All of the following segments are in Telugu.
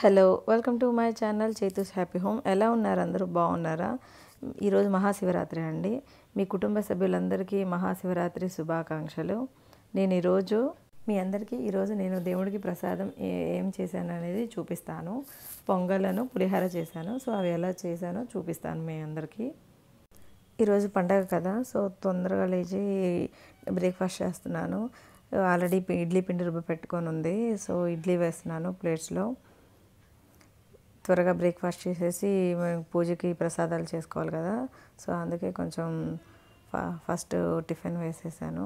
hello welcome to my channel చేతూస్ హ్యాపీ హోమ్ ఎలా ఉన్నారు అందరూ బాగున్నారా ఈరోజు మహాశివరాత్రి అండి మీ కుటుంబ సభ్యులందరికీ మహాశివరాత్రి శుభాకాంక్షలు నేను ఈరోజు మీ అందరికీ ఈరోజు నేను దేవుడికి ప్రసాదం ఏ- ఏం చేశాను అనేది చూపిస్తాను పొంగలను పులిహార చేశాను సో అవి ఎలా చేశానో చూపిస్తాను మీ అందరికీ ఈరోజు పండగ కదా సో తొందరగా లేచి బ్రేక్ఫాస్ట్ చేస్తున్నాను ఆల్రెడీ పి- ఇడ్లీ పిండి రుబ్బ పెట్టుకొని ఉంది సో ఇడ్లీ వేస్తున్నాను ప్లేట్స్లో త్వరగా బ్రేక్ఫాస్ట్ చేసేసి మేము పూజకి ప్రసాదాలు చేసుకోవాలి కదా సో అందుకే కొంచెం ఫ- ఫస్ట్ టిఫిన్ వేసేసాను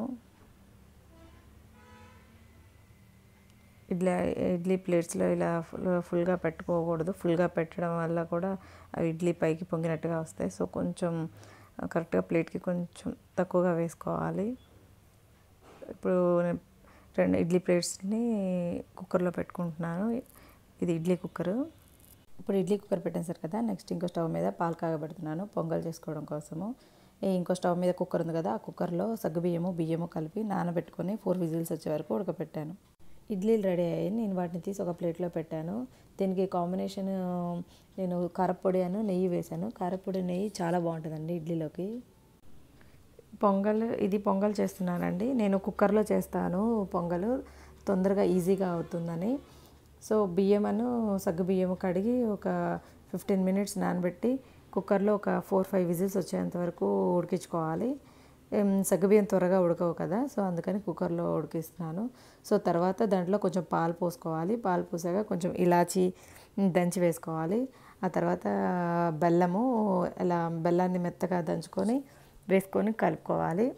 ఇడ్లీ ఇడ్లీ ప్లేట్స్లో ఇలా ఫుల్ ఫుల్గా పెట్టుకోకూడదు ఫుల్గా పెట్టడం వల్ల కూడా అవి ఇడ్లీ పైకి పొంగినట్టుగా వస్తాయి సో కొంచెం కరెక్ట్గా ప్లేట్కి కొంచెం తక్కువగా వేసుకోవాలి ఇప్పుడు నేను రెండు ఇడ్లీ ప్లేట్స్ని కుక్కర్లో పెట్టుకుంటున్నాను ఇది ఇడ్లీ కుక్కరు ఇప్పుడు ఇడ్లీ కుక్కర్ పెట్టేశారు కదా నెక్స్ట్ ఇంకో స్టవ్ మీద పాలు కాగబెడుతున్నాను పొంగల్ చేసుకోవడం కోసము ఈ ఇంకో స్టవ్ మీద కుక్కర్ ఉంది కదా ఆ కుక్కర్లో సగ్గుబియ్యము బియ్యము కలిపి నానబెట్టుకొని ఫోర్ విజిల్స్ వచ్చే వరకు ఉడకపెట్టాను ఇడ్లీలు రెడీ అయ్యాయి నేను వాటిని తీసి ఒక ప్లేట్లో పెట్టాను దీనికి కాంబినేషన్ నేను కారపొడి అను నెయ్యి వేశాను కారపొడి నెయ్యి చాలా బాగుంటుందండి ఇడ్లీలోకి పొంగల్ ఇది పొంగల్ చేస్తున్నానండి నేను కుక్కర్లో చేస్తాను పొంగల్ తొందరగా ఈజీగా అవుతుందని సో బియ్యమను సగ్గు బియ్యం కడిగి ఒక ఫిఫ్టీన్ మినిట్స్ నానబెట్టి కుక్కర్లో ఒక ఫోర్ ఫైవ్ విజిల్స్ వచ్చేంత వరకు ఉడికించుకోవాలి ఏం, సగ్గుబియ్యం త్వరగా ఉడకవు కదా సో అందుకని కుక్కర్లో ఉడికిస్తున్నాను సో తర్వాత దాంట్లో కొంచెం పాలు పోసుకోవాలి పాలు పోసాక కొంచెం ఇలాచి దంచి వేసుకోవాలి ఆ తర్వాత బెల్లము ఇలా బెల్లాన్ని మెత్తగా దంచుకొని వేసుకొని కలుపుకోవాలి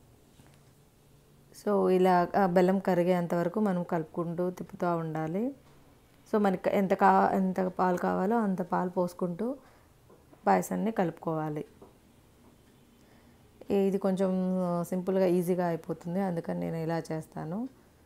సో ఇలా ఆ బెల్లం కరిగేంత వరకు మనం కలుపుకుంటూ తిప్పుతూ ఉండాలి సో మనకి ఎంత కా ఎంత పాలు కావాలో అంత పాలు పోసుకుంటూ పాయసాన్ని కలుపుకోవాలి ఇది కొంచెం సింపుల్గా ఈజీగా అయిపోతుంది అందుకని నేను ఇలా చేస్తాను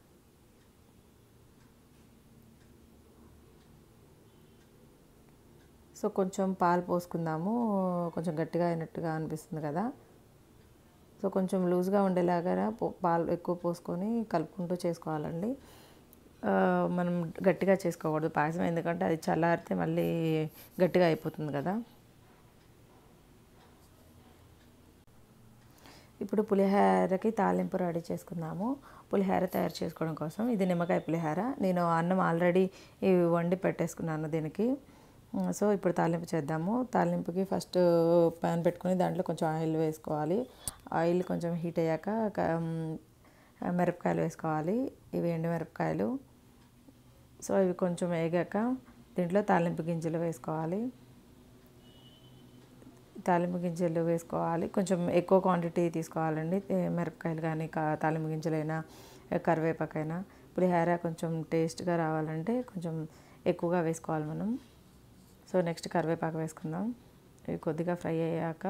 సో కొంచెం పాలు పోసుకుందాము కొంచెం గట్టిగా అయినట్టుగా అనిపిస్తుంది కదా సో కొంచెం లూజ్గా ఉండేలాగా పో- పాలు ఎక్కువ పోసుకొని కలుపుకుంటూ చేసుకోవాలండి ఆ, మనం గట్టిగా చేసుకోకూడదు పాయసం ఎందుకంటే అది చల్లారితే మళ్ళీ గట్టిగా అయిపోతుంది కదా ఇప్పుడు పులిహోరకి తాలింపు రెడీ చేసుకుందాము పులిహోర తయారు చేసుకోవడం కోసం ఇది నిమ్మకాయ పులిహోర నేను అన్నం ఆల్రెడీ ఇవి వండి పెట్టేసుకున్నాను దీనికి ఉమ్, సో ఇప్పుడు తాలింపు చేద్దాము తాలింపుకి ఫస్ట్ ప్యాన్ పెట్టుకుని దాంట్లో కొంచెం ఆయిల్ వేసుకోవాలి ఆయిల్ కొంచెం హీట్ అయ్యాక క- ఉమ్, మిరపకాయలు వేసుకోవాలి ఇవి ఎండుమిరపకాయలు సో ఇవి కొంచెం వేగాక దీంట్లో తాలింపు గింజలు వేసుకోవాలి తాలింపు గింజలు వేసుకోవాలి కొంచెం ఎక్కువ క్వాంటిటీ తీసుకోవాలండి ఏ, మిరపకాయలు కానీ కా తాలింపు గింజలైనా ఏ, కరివేపాకైనా పులిహోర కొంచెం టేస్ట్గా రావాలంటే కొంచెం ఎక్కువగా వేసుకోవాలి మనం సో నెక్స్ట్ కరివేపాకు వేసుకుందాం ఇవి కొద్దిగా ఫ్రై అయ్యాక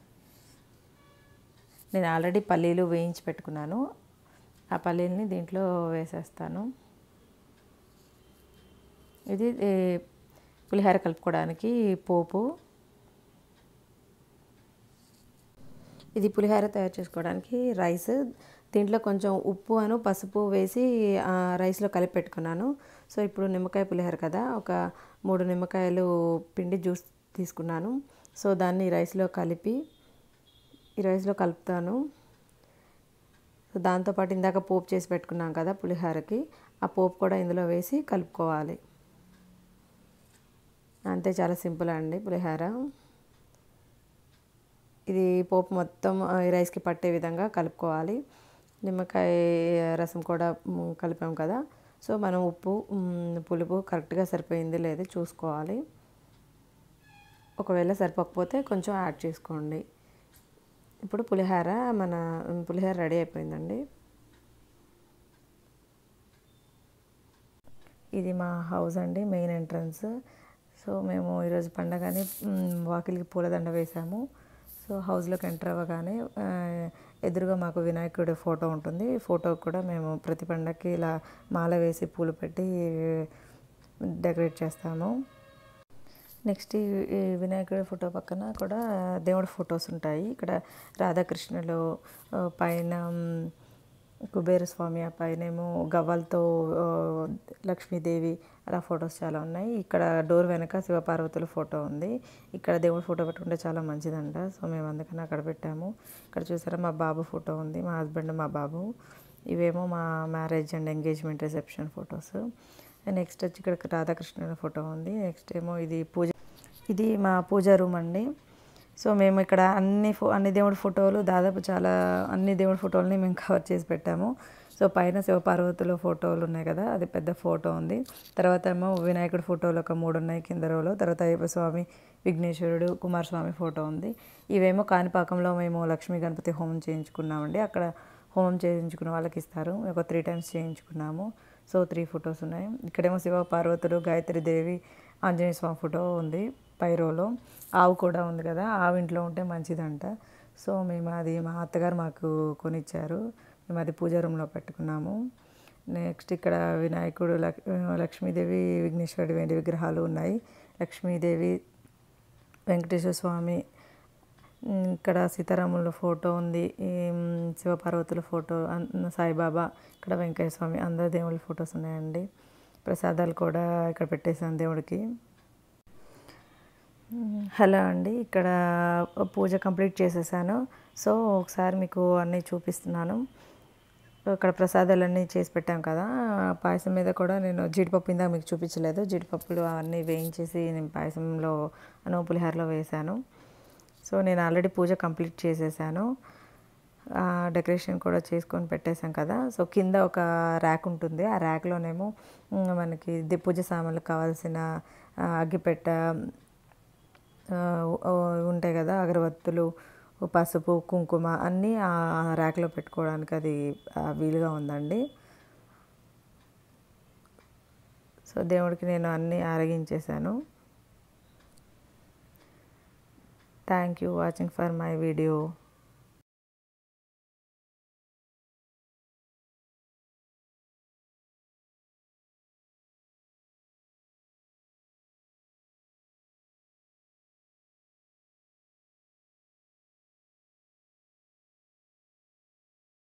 నేను ఆల్రెడీ పల్లీలు వేయించి పెట్టుకున్నాను ఆ పల్లీలని దీంట్లో వేసేస్తాను ఇది ఏ, పులిహోర కలుపుకోవడానికి పోపు ఇది పులిహోర తయారు చేసుకోవడానికి రైస్ దీంట్లో కొంచెం ఉప్పు అను పసుపు వేసి ఆ, రైస్లో కలిపి పెట్టుకున్నాను సో ఇప్పుడు నిమ్మకాయ పులిహోర కదా ఒక మూడు నిమ్మకాయలు పిండి జ్యూస్ తీసుకున్నాను సో దాన్ని రైస్లో కలిపి ఈ రైస్లో కలుపుతాను సో దాంతోపాటు ఇందాక పోపు చేసి పెట్టుకున్నాం కదా పులిహోరకి ఆ పోపు కూడా ఇందులో వేసి కలుపుకోవాలి అంతే చాలా సింపుల్ అండి పులిహోర ఇది పోపు మొత్తం ఆ, ఈ రైస్కి పట్టే విధంగా కలుపుకోవాలి నిమ్మకాయ రసం కూడా మ్, కలిపాం కదా సో మనం ఉప్పు మ్, పులుపు కరెక్ట్గా సరిపోయింది లేదు చూసుకోవాలి ఒకవేళ సరిపోకపోతే కొంచెం యాడ్ చేసుకోండి ఇప్పుడు పులిహోర మన పులిహోర రెడీ అయిపోయిందండి ఇది మా హౌస్ అండి మెయిన్ ఎంట్రన్స్ సో మేము ఈరోజు పండగని మ్, వాకిలికి పూలదండ వేసాము సో హౌస్లోకి ఎంటర్ అవ్వగానే ఆ, ఎదురుగా మాకు వినాయకుడి ఫోటో ఉంటుంది ఫోటో కూడా మేము ప్రతి పండగకి ఇలా మాల వేసి పూలు పెట్టి డెకరేట్ చేస్తాము నెక్స్ట్ ఈ ఈ వినాయకుడి ఫోటో పక్కన కూడా దేవుడి ఫొటోస్ ఉంటాయి ఇక్కడ రాధాకృష్ణులు ఆ, పైన మ్, కుబేర స్వామి ఆ పైనేమో గవ్వలతో ఆ, లక్ష్మీదేవి అలా ఫొటోస్ చాలా ఉన్నాయి ఇక్కడ డోర్ వెనక శివపార్వతుల ఫోటో ఉంది ఇక్కడ దేవుడి ఫోటో పెట్టుకుంటే చాలా మంచిదంట సో మేము అందుకని అక్కడ పెట్టాము ఇక్కడ చూసారా మా బాబు ఫోటో ఉంది మా హస్బెండ్ మా బాబు ఇవేమో మా marriage and engagement reception photos next వచ్చి ఇక్కడ రాధాకృష్ణుల ఫోటో ఉంది నెక్స్ట్ ఏమో ఇది పూజ ఇది మా పూజా రూమ్ అండి సో మేము ఇక్కడ అన్ని ఫో అన్ని దేవుడి ఫోటోలు దాదాపు చాలా అన్ని దేవుడి ఫోటోలని మేము కవర్ చేసి పెట్టాము సో పైన శివపార్వతుల ఫోటోలు ఉన్నాయి కదా అది పెద్ద ఫోటో ఉంది తర్వాత ఏమో వినాయకుడి ఫోటోలు ఒక మూడు ఉన్నాయి కింద రోలో తర్వాత అయ్యప్ప స్వామి విఘ్నేశ్వరుడు కుమారస్వామి ఫోటో ఉంది ఇవేమో కాణిపాకంలో మేము లక్ష్మీ గణపతి హోమం చేయించుకున్నామండి అక్కడ హోమం చేయించుకున్న వాళ్ళకి ఇస్తారు ఒక త్రీ టైమ్స్ చేయించుకున్నాము సో త్రీ ఫొటోస్ ఉన్నాయి ఇక్కడేమో శివ పార్వతులు గాయత్రి దేవి ఆంజనేయ స్వామి ఫోటో ఉంది పైరోలో ఆవు కూడా ఉంది కదా ఆవు ఇంట్లో ఉంటే మంచిదంట సో మేము అది మా అత్తగారు మాకు కొనిచ్చారు మేము అది పూజా రూమ్లో పెట్టుకున్నాము నెక్స్ట్ ఇక్కడ వినాయకుడు లక్ లక్ష్మీదేవి విఘ్నేశ్వరుడి వెండి విగ్రహాలు ఉన్నాయి లక్ష్మీదేవి వెంకటేశ్వర స్వామి ఉమ్, ఇక్కడ సీతారాముల ఫోటో ఉంది ఈ, ఉమ్, శివపార్వతుల ఫోటో అన్- సాయిబాబా ఇక్కడ వెంకయ్య స్వామి అందరు దేవుళ్ళ ఫొటోస్ ఉన్నాయండి ప్రసాదాలు కూడా ఇక్కడ పెట్టేశాను దేవుడికి ఉమ్, హలో అండి ఇక్కడ పూజ కంప్లీట్ చేసేసాను సో ఒకసారి మీకు అన్నీ చూపిస్తున్నాను ఇక్కడ ప్రసాదాలన్నీ చేసి పెట్టాం కదా పాయసం మీద కూడా నేను జీడిపప్పు ఇందాక మీకు చూపించలేదు జీడిపప్పులు అవన్నీ వేయించేసి నేను పాయసంలో అను పులిహోరలో వేశాను సో నేను ఆల్రెడీ పూజ కంప్లీట్ చేసేసాను ఆ, డెకరేషన్ కూడా చేసుకొని పెట్టేశాం కదా సో కింద ఒక ర్యాక్ ఉంటుంది ఆ ర్యాక్లోనేమో ఉమ్, మనకి ది- పూజ సామాన్లకు కావాల్సిన ఆ, అగ్గిపెట్ట ఆ, ఉ- ఉంటాయి కదా అగరబత్తులు పసుపు కుంకుమ అన్నీ ఆ ర్యాక్లో పెట్టుకోవడానికి అది ఆ, వీలుగా ఉందండి సో దేవుడికి నేను అన్నీ ఆరగించేశాను thank you watching for my video